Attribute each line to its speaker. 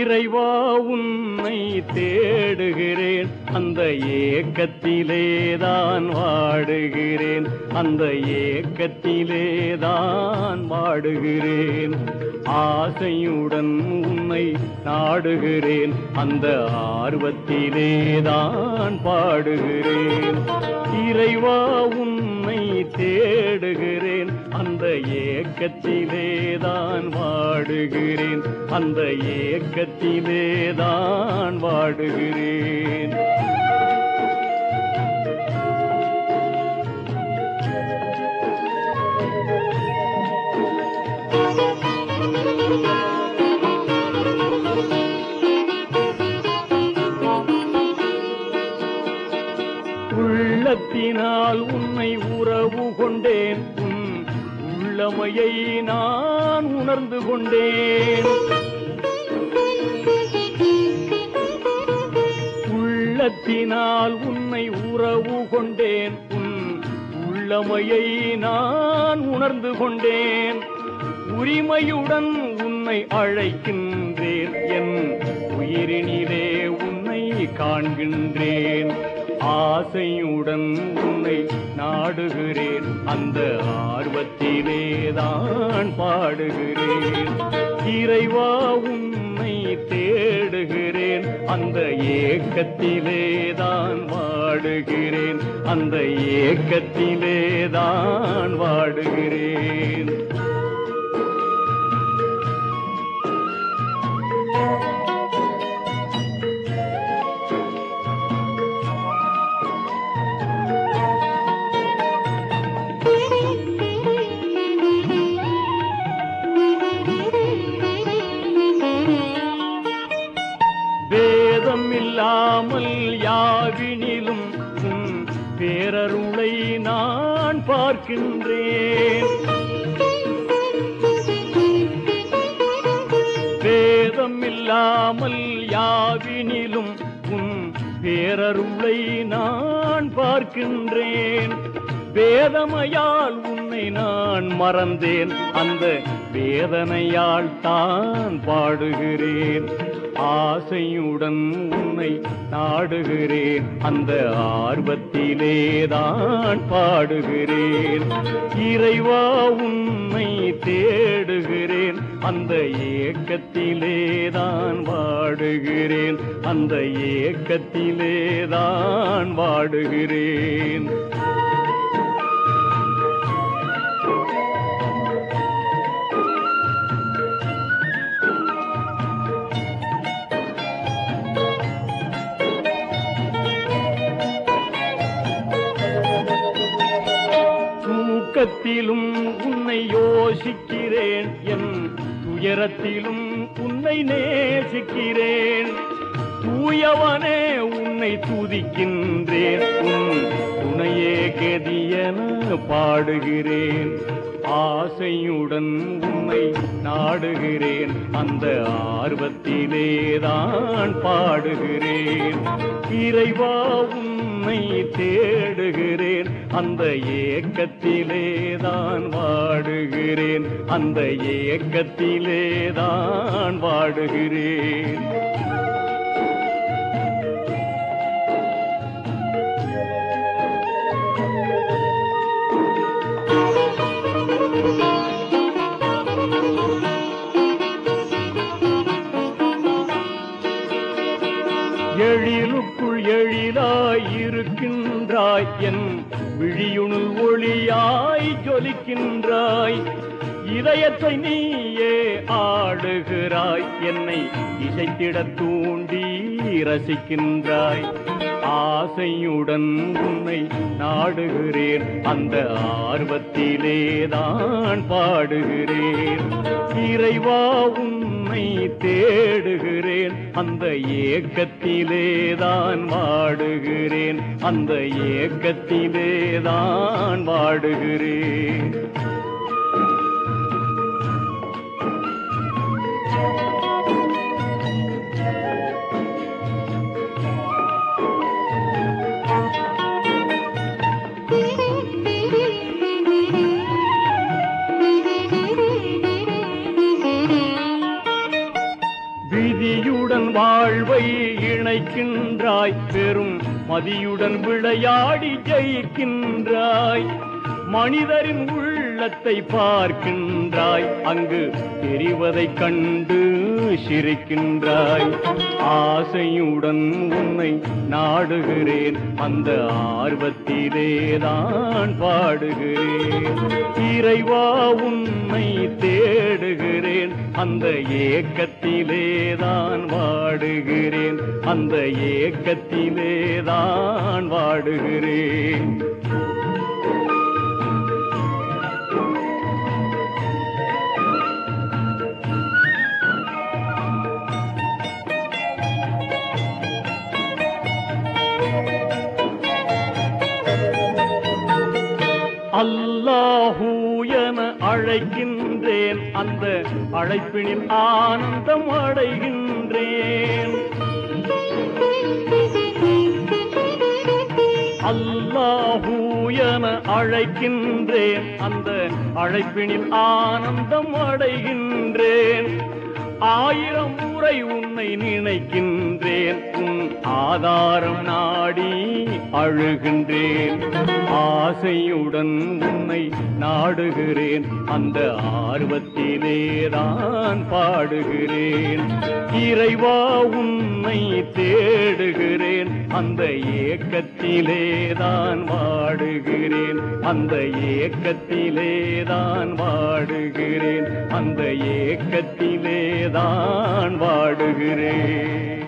Speaker 1: இறைவா உன்னை தேடுகிறேன் அந்த ஏக்கத்திலேதான் வாடுகிறேன் அந்த ஏக்கத்திலேதான் வாடுகிறேன் ஆசையுடன் உன்னை நாடுகிறேன் அந்த ஆர்வத்திலேதான் பாடுகிறேன் இறைவா உன்னை தேடுகிறேன் அந்த ஏக்கத்திலேதான் வாடுகிறேன் அந்த ஏக்கத்திலேதான் வாடுகிறேன் உள்ளத்தினால் உன்னை உறவு கொண்டேன் உன் உள்ளமையை நான் உணர்ந்து கொண்டேன் உள்ளத்தினால் உன்னை உறவு கொண்டேன் உன் உள்ளமையை நான் உணர்ந்து கொண்டேன் உரிமையுடன் உன்னை அழைக்கின்றேன் என் உயிரினிலே உன்னை காண்கின்றேன் ஆசையுடன் உன்னை நாடுகிறேன் அந்த ஆர்வத்திலேதான் பாடுகிறேன் இறைவா உன்னை தேடுகிறேன் அந்த ஏக்கத்திலேதான் வாடுகிறேன் அந்த ஏக்கத்திலேதான் வாடுகிறேன் வேதம் இல்லாமல் யாவினிலும் உன் பேரருளை நான் பார்க்கின்றேன் வேதம் இல்லாமல் யாவினிலும் உன் பேரருளை நான் பார்க்கின்றேன் வேதமையால் உன்னை நான் மறந்தேன் அந்த வேதனையால் தான் பாடுகிறேன் ஆசையுடன் உன்னை நாடுகிறேன் அந்த ஆர்வத்திலேதான் பாடுகிறேன் இறைவா உன்னை தேடுகிறேன் அந்த ஏக்கத்திலேதான் வாடுகிறேன் அந்த ஏக்கத்திலேதான் வாடுகிறேன் தூக்கத்திலும் உன்னை யோசிக்கிறேன் என் துயரத்திலும் உன்னை நேசிக்கிறேன் தூயவனே உன்னை துதிக்கின்றேன் உன் துணையே கெதியென பாடுகிறேன் ஆசையுடன் உன்னை நாடுகிறேன் அந்த ஆர்வத்திலேதான் பாடுகிறேன் இறைவா உன்னை தேடுகிறேன் அந்த ஏக்கத்திலேதான் வாடுகிறேன் அந்த ஏக்கத்திலேதான் வாடுகிறேன் எழிலுக்குள் எழிலாய் இருக்கின்றாய் என் விழியுணுள் ஒளியாய் ஜொலிக்கின்றாய் இதயத்தை நீயே ஆடுகிறாய் என்னை இசைத்திட தூண்டி ரசிக்கின்றாய் ஆசையுடன் உன்னை நாடுகிறேன் அந்த ஆர்வத்திலேதான் பாடுகிறேன் இறைவா உன்னை தேடுகிறேன் அந்த ஏக்கத்திலேதான் வாடுகிறேன் அந்த ஏக்கத்திலேதான் வாடுகிறேன் விதியுடன் வாழ்வை இணைக்கின்றாய் பெரும் மதியுடன் விளையாடி ஜெயிக்கின்றாய் மனிதரின் உள்ளத்தை பார்க்கின்றாய் அங்கு தெரிவதைக் கண்டு சிரிக்கின்றாய் ஆசையுடன் உன்னை நாடுகிறேன் அந்த ஆர்வத்திலேதான் பாடுகிறேன் இறைவா உன்னை தேடுகிறேன் அந்த ஏக்கத்திலேதான் வாடுகிறேன் அந்த ஏக்கத்திலேதான் வாடுகிறேன் அல்லாஹூ என அழைக்கின்றேன் அந்த அழைப்பினில் ஆனந்தம் அடைகின்றேன் அல்லாஹூ என அழைக்கின்றேன் அந்த அழைப்பினில் ஆனந்தம் அடைகின்றேன் ஆயிரம் முறை உன்னை நினைக்கின்றேன் உன் ஆதாரம் நாடி அழுகின்றேன் ஆசையுடன் உன்னை நாடுகிறேன் அந்த ஆர்வத்திலேதான் பாடுகிறேன் இறைவா உன்னை தேடுகிறேன் அந்த ஏக்கத்திலேதான் வாடுகிறேன் அந்த ஏக்கத்திலேதான் வாடுகிறேன் அந்த ஏக்கத்திலேதான் வாடுகிறேன்